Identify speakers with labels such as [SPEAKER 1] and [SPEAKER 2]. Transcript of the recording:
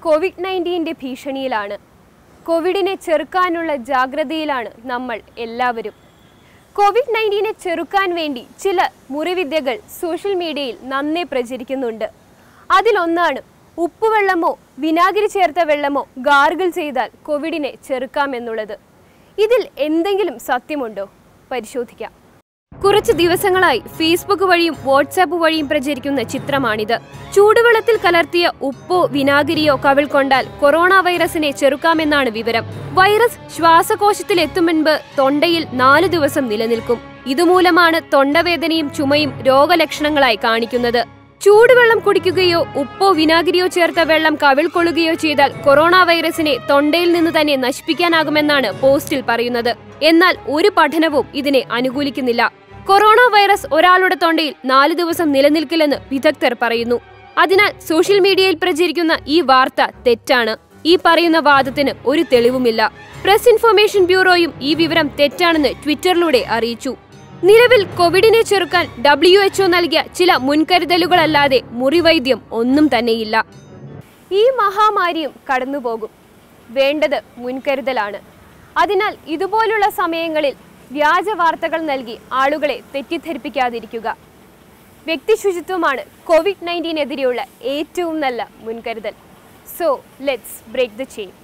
[SPEAKER 1] Covid നയൻറ്റീൻ്റെ ഭീഷണിയിലാണ് കോവിഡിനെ ചെറുക്കാനുള്ള ജാഗ്രതയിലാണ് നമ്മൾ എല്ലാവരും കോവിഡ് നയൻറ്റീനെ ചെറുക്കാൻ വേണ്ടി ചില മുറിവിദ്യകൾ സോഷ്യൽ മീഡിയയിൽ നന്നേ പ്രചരിക്കുന്നുണ്ട് അതിലൊന്നാണ് ഉപ്പുവെള്ളമോ വിനാഗിരി ചേർത്ത വെള്ളമോ ഗാർഗിൾ ചെയ്താൽ കോവിഡിനെ ചെറുക്കാമെന്നുള്ളത് ഇതിൽ എന്തെങ്കിലും സത്യമുണ്ടോ പരിശോധിക്കാം കുറച്ച് ദിവസങ്ങളായി ഫേസ്ബുക്ക് വഴിയും വാട്സാപ്പ് വഴിയും പ്രചരിക്കുന്ന ചിത്രമാണിത് ചൂടുവെള്ളത്തിൽ കലർത്തിയ ഉപ്പോ വിനാഗിരിയോ കവിൾ കൊണ്ടാൽ കൊറോണ വൈറസിനെ ചെറുക്കാമെന്നാണ് വിവരം വൈറസ് ശ്വാസകോശത്തിൽ എത്തും മുൻപ് തൊണ്ടയിൽ നാല് ദിവസം നിലനിൽക്കും ഇതുമൂലമാണ് തൊണ്ടവേദനയും ചുമയും രോഗലക്ഷണങ്ങളായി കാണിക്കുന്നത് ചൂടുവെള്ളം കുടിക്കുകയോ ഉപ്പോ വിനാഗിരിയോ ചേർത്ത വെള്ളം കവിൾ കൊള്ളുകയോ ചെയ്താൽ കൊറോണ വൈറസിനെ തൊണ്ടയിൽ നിന്ന് തന്നെ നശിപ്പിക്കാനാകുമെന്നാണ് പോസ്റ്റിൽ പറയുന്നത് എന്നാൽ ഒരു പഠനവും ഇതിനെ അനുകൂലിക്കുന്നില്ല കൊറോണ വൈറസ് ഒരാളുടെ തൊണ്ടയിൽ നാല് ദിവസം നിലനിൽക്കില്ലെന്ന് വിദഗ്ധർ പറയുന്നു അതിനാൽ സോഷ്യൽ മീഡിയയിൽ പ്രചരിക്കുന്ന ഈ വാർത്ത തെറ്റാണ് ഈ പറയുന്ന വാദത്തിന് ഒരു തെളിവുമില്ല പ്രസ് ഇൻഫർമേഷൻ ബ്യൂറോയും ഈ വിവരം തെറ്റാണെന്ന് ട്വിറ്ററിലൂടെ അറിയിച്ചു നിലവിൽ കോവിഡിനെ ചെറുക്കാൻ ഡബ്ല്യു എച്ച്ഒ നൽകിയ ചില മുൻകരുതലുകളല്ലാതെ മുറിവൈദ്യം ഒന്നും തന്നെയില്ല ഈ മഹാമാരിയും കടന്നുപോകും വേണ്ടത് മുൻകരുതലാണ് അതിനാൽ ഇതുപോലുള്ള സമയങ്ങളിൽ വ്യാജ വാർത്തകൾ നൽകി ആളുകളെ തെറ്റിദ്ധരിപ്പിക്കാതിരിക്കുക വ്യക്തിശുചിത്വമാണ് കോവിഡ് നയൻറ്റീനെതിരെയുള്ള ഏറ്റവും നല്ല മുൻകരുതൽ so let's break the chain